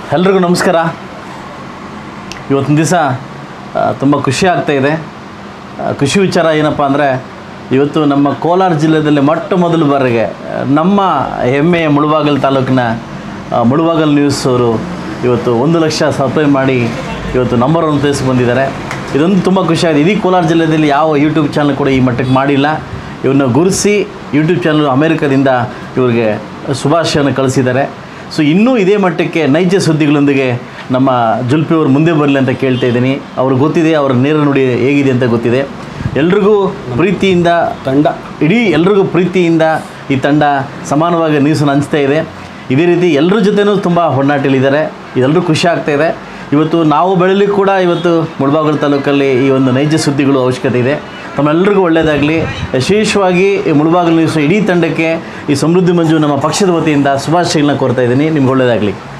ಎಲ್ರಿಗೂ ನಮಸ್ಕಾರ ಇವತ್ತಿನ ದಿವಸ ತುಂಬ ಖುಷಿ ಆಗ್ತಾ ಇದೆ ಆ, ಖುಷಿ ವಿಚಾರ ಏನಪ್ಪ ಅಂದರೆ ಇವತ್ತು ನಮ್ಮ ಕೋಲಾರ ಜಿಲ್ಲೆಯಲ್ಲಿ ಮೊಟ್ಟ ಮೊದಲ ಬಾರಿಗೆ ಆ, ನಮ್ಮ ಹೆಮ್ಮೆಯ ಮುಳುಬಾಗಲ್ ತಾಲೂಕಿನ ಆ, ಮುಳುಬಾಗಲ್ ನ್ಯೂಸ್ ಅವರು ಇವತ್ತು ಒಂದು ಲಕ್ಷ ಸಪ್ಲೈ ಮಾಡಿ ಇವತ್ತು ನಂಬರ್ ಒನ್ ಪ್ಲೇಸ್ ಬಂದಿದ್ದಾರೆ ಇದೊಂದು ತುಂಬ ಖುಷಿಯಾಗಿದೆ ಇಡೀ ಕೋಲಾರ ಜಿಲ್ಲೆಯಲ್ಲಿ ಯಾವ ಯೂಟ್ಯೂಬ್ ಚಾನಲ್ ಕೂಡ ಈ ಮಟ್ಟಕ್ಕೆ ಮಾಡಿಲ್ಲ ಇವ್ರನ್ನ ಗುರುಸಿ ಯೂಟ್ಯೂಬ್ ಚಾನಲ್ ಅಮೇರಿಕದಿಂದ ಇವ್ರಿಗೆ ಶುಭಾಶಯನ ಕಳಿಸಿದ್ದಾರೆ ಸೊ ಇನ್ನೂ ಇದೇ ಮಟ್ಟಕ್ಕೆ ನೈಜ ಸುದ್ದಿಗಳೊಂದಿಗೆ ನಮ್ಮ ಜುಲ್ಪಿ ಅವರು ಮುಂದೆ ಬರಲಿ ಅಂತ ಕೇಳ್ತಾ ಇದ್ದೀನಿ ಅವ್ರಿಗೆ ಗೊತ್ತಿದೆ ಅವ್ರ ನೇರ ನುಡಿ ಹೇಗಿದೆ ಅಂತ ಗೊತ್ತಿದೆ ಎಲ್ರಿಗೂ ಪ್ರೀತಿಯಿಂದ ತಂಡ ಇಡೀ ಎಲ್ರಿಗೂ ಪ್ರೀತಿಯಿಂದ ಈ ತಂಡ ಸಮಾನವಾಗಿ ನ್ಯೂಸನ್ನು ಹಂಚ್ತಾ ಇದೆ ಇದೇ ರೀತಿ ಎಲ್ಲರ ಜೊತೆನೂ ತುಂಬ ಹೊನ್ನಾಟಲಿದ್ದಾರೆ ಇದೆಲ್ಲರೂ ಖುಷಿ ಆಗ್ತಾ ಇದೆ ಇವತ್ತು ನಾವು ಬೆಳಲಿಕ್ಕೆ ಕೂಡ ಇವತ್ತು ಮುಳಬಾಗಿಲು ತಾಲೂಕಲ್ಲಿ ಈ ಒಂದು ನೈಜ ಸುದ್ದಿಗಳು ಅವಶ್ಯಕತೆ ಇದೆ ತಮ್ಮೆಲ್ಲರಿಗೂ ಒಳ್ಳೆಯದಾಗಲಿ ವಿಶೇಷವಾಗಿ ಈ ಮುಳಬಾಗಿಲು ನ್ಯೂಸ್ ಇಡೀ ತಂಡಕ್ಕೆ ಈ ಸಮೃದ್ಧಿ ಮಂಜು ನಮ್ಮ ಪಕ್ಷದ ವತಿಯಿಂದ ಶುಭಾಶಯಗಳನ್ನ ಕೋರ್ತಾ ಇದ್ದೀನಿ ನಿಮ್ಗೆ ಒಳ್ಳೆಯದಾಗಲಿ